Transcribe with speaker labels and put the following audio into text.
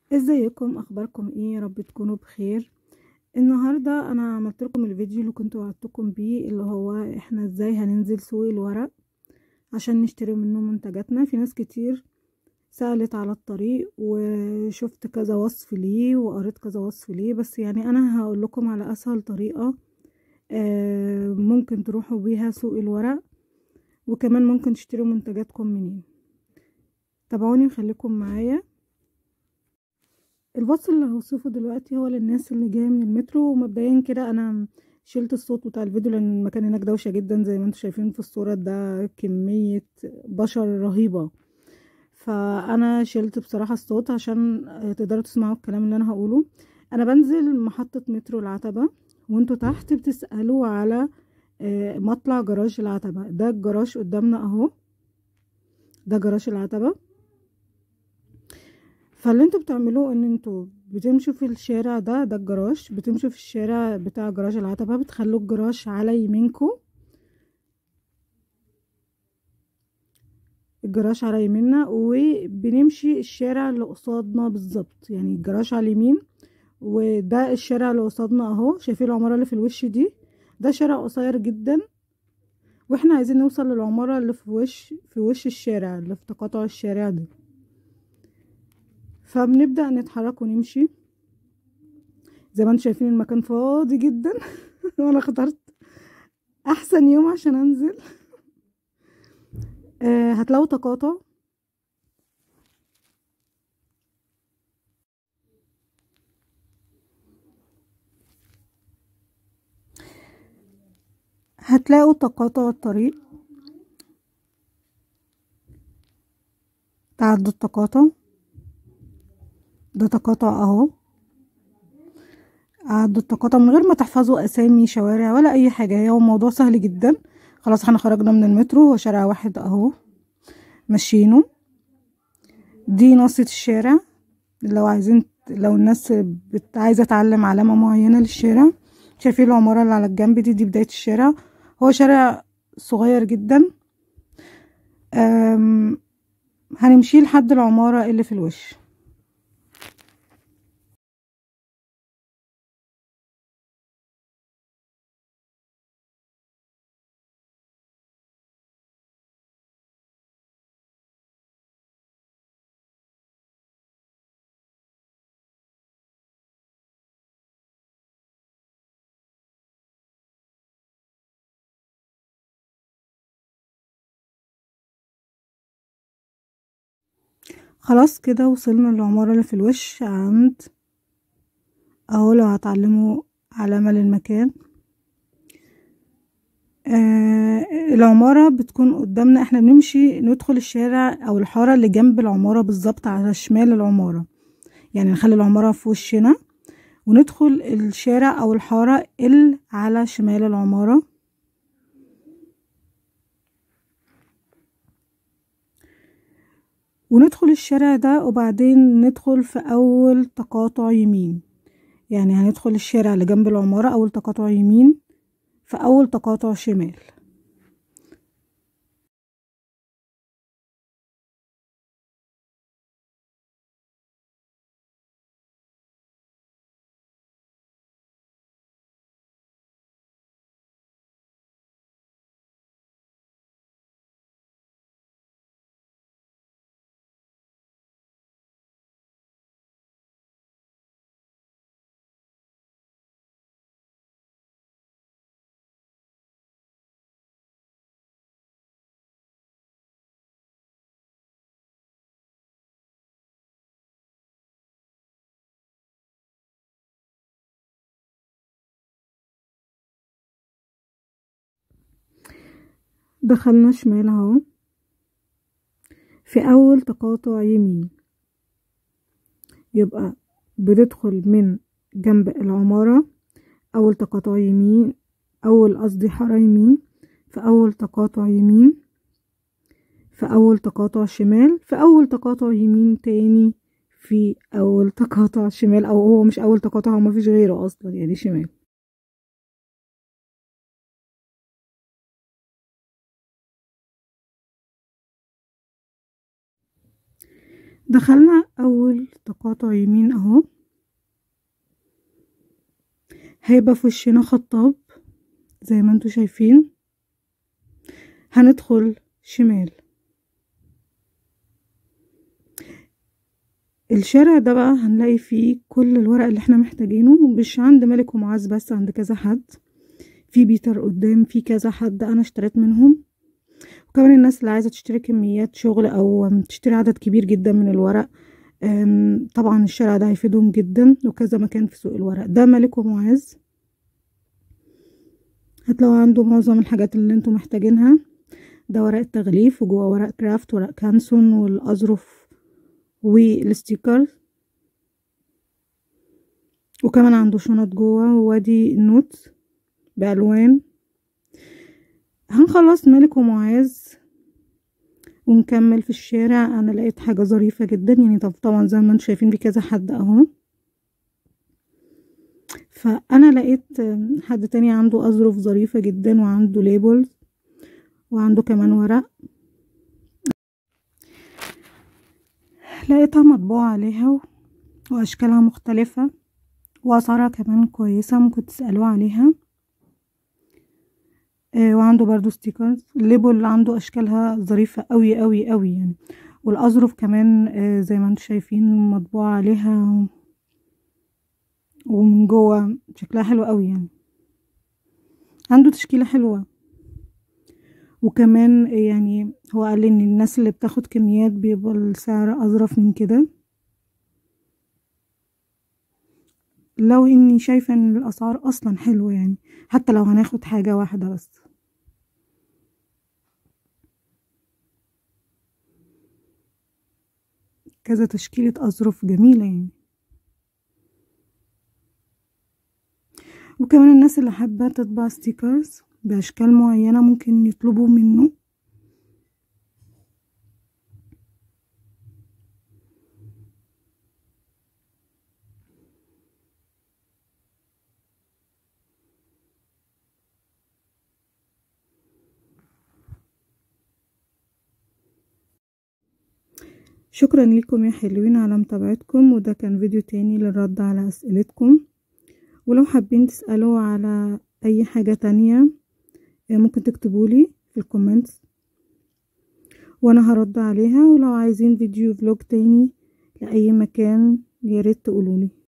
Speaker 1: ازيكم اخباركم ايه يا رب تكونوا بخير النهارده انا عملت لكم الفيديو اللي كنت وعدتكم بيه اللي هو احنا ازاي هننزل سوق الورق عشان نشتري منه منتجاتنا في ناس كتير سألت على الطريق وشفت كذا وصف ليه وقريت كذا وصف ليه بس يعني انا هقول لكم على اسهل طريقة آه، ممكن تروحوا بيها سوق الورق وكمان ممكن تشتروا منتجاتكم منين تابعوني وخليكم معايا الباص اللي هوصفه دلوقتي هو للناس اللي جايه من المترو ومبدئيا كده انا شلت الصوت بتاع الفيديو لان المكان هناك دوشه جدا زي ما انتم شايفين في الصوره ده كميه بشر رهيبه فانا شلت بصراحه الصوت عشان تقدروا تسمعوا الكلام اللي انا هقوله انا بنزل محطه مترو العتبه وانتوا تحت بتسالوا على مطلع جراج العتبه ده الجراج قدامنا اهو ده جراج العتبه فاللي انتوا بتعملوه ان انتوا بتمشوا في الشارع ده ده الجراج بتمشوا في الشارع بتاع جراج العتبة بتخلوا الجراج على يمينكم الجراج على يميننا وبنمشي الشارع اللي قصادنا بالظبط يعني الجراج على اليمين وده الشارع اللي قصادنا اهو شايفين العمارة اللي في الوش دي ده شارع قصير جدا واحنا عايزين نوصل للعمارة اللي في وش في وش الشارع اللي في تقاطع الشارع ده فبنبدأ نتحرك ونمشي زي ما انتم شايفين المكان فاضي جدا وانا اخترت احسن يوم عشان انزل آه هتلاقوا تقاطع هتلاقوا تقاطع الطريق تعدوا التقاطع ده تقاطع اهو عدوا التقاطع من غير ما تحفظوا اسامي شوارع ولا اي حاجه هو الموضوع سهل جدا خلاص احنا خرجنا من المترو هو شارع واحد اهو ماشيينه دي نصة الشارع لو عايزين لو الناس بت... عايزه تعلم علامه معينه للشارع شايفين العماره اللي على الجنب دي دي بدايه الشارع هو شارع صغير جدا أم... هنمشي لحد العماره اللي في الوش خلاص كده وصلنا للعمارة اللي في الوش عند اهو لو هتعلموا علامة للمكان آه العمارة بتكون قدامنا احنا بنمشي ندخل الشارع او الحارة اللي جنب العمارة بالظبط على شمال العمارة يعني نخلي العمارة في وشنا وندخل الشارع او الحارة اللي على شمال العمارة وندخل الشارع ده وبعدين ندخل في اول تقاطع يمين يعني هندخل الشارع اللي جنب العمارة اول تقاطع يمين في اول تقاطع شمال دخلنا شمال اهو في اول تقاطع يمين يبقى بتدخل من جنب العمارة اول تقاطع يمين اول قصدي حارة يمين في اول تقاطع يمين في اول تقاطع شمال في اول تقاطع يمين تاني في اول تقاطع شمال او هو مش اول تقاطع هو مفيش غيره اصلا يعني شمال دخلنا اول تقاطع تقاطع يمين اهو هيبقى في وشنا خطاب زي ما انتوا شايفين هندخل شمال الشارع ده بقى هنلاقي فيه كل الورق اللي احنا محتاجينه مش عند ملك ومعاذ بس عند كذا حد في بيتر قدام في كذا حد انا اشتريت منهم وكمان الناس اللي عايزه تشتري كميات شغل او تشتري عدد كبير جدا من الورق طبعا الشارع ده هيفيدهم جدا وكذا مكان في سوق الورق ده ملك ومعاذ هتلاقوا عنده معظم الحاجات اللي انتوا محتاجينها ده ورق التغليف وجوه ورق كرافت ورق كانسون والاظرف والستيكر وكمان عنده شنط جوه وادي النوت بألوان هنخلص ملك ومعاذ ونكمل في الشارع انا لقيت حاجة ظريفة جدا يعني طبعا زي ما انتم شايفين في كذا حد اهو فانا لقيت حد تاني عنده اظرف ظريفة جدا وعنده ليبلز وعنده كمان ورق لقيتها مطبوع عليها واشكالها مختلفة واسعارها كمان كويسة ممكن تسألوا عليها آه وعنده برضو ستيكرز الليبل اللي عنده اشكالها ظريفة قوي قوي قوي يعني والاظرف كمان آه زي ما انتم شايفين مطبوع عليها ومن جوه شكلها حلو قوي يعني عنده تشكيلة حلوة وكمان يعني هو قال ان الناس اللي بتاخد كميات بيبقى السعر اظرف من كده لو اني شايفة ان الاسعار اصلا حلوة يعني حتى لو هناخد حاجة واحدة بس كذا تشكيلة اظرف جميلة يعني وكمان الناس اللي حابة تطبع ستيكرز بأشكال معينة ممكن يطلبوا منه شكرا لكم يا حلوين على متابعتكم وده كان فيديو تاني للرد على أسئلتكم ولو حابين تسألوا على أي حاجة تانية ممكن تكتبولي في الكومنتس وانا هرد عليها ولو عايزين فيديو فلوج تاني لأي مكان ياريت تقولولي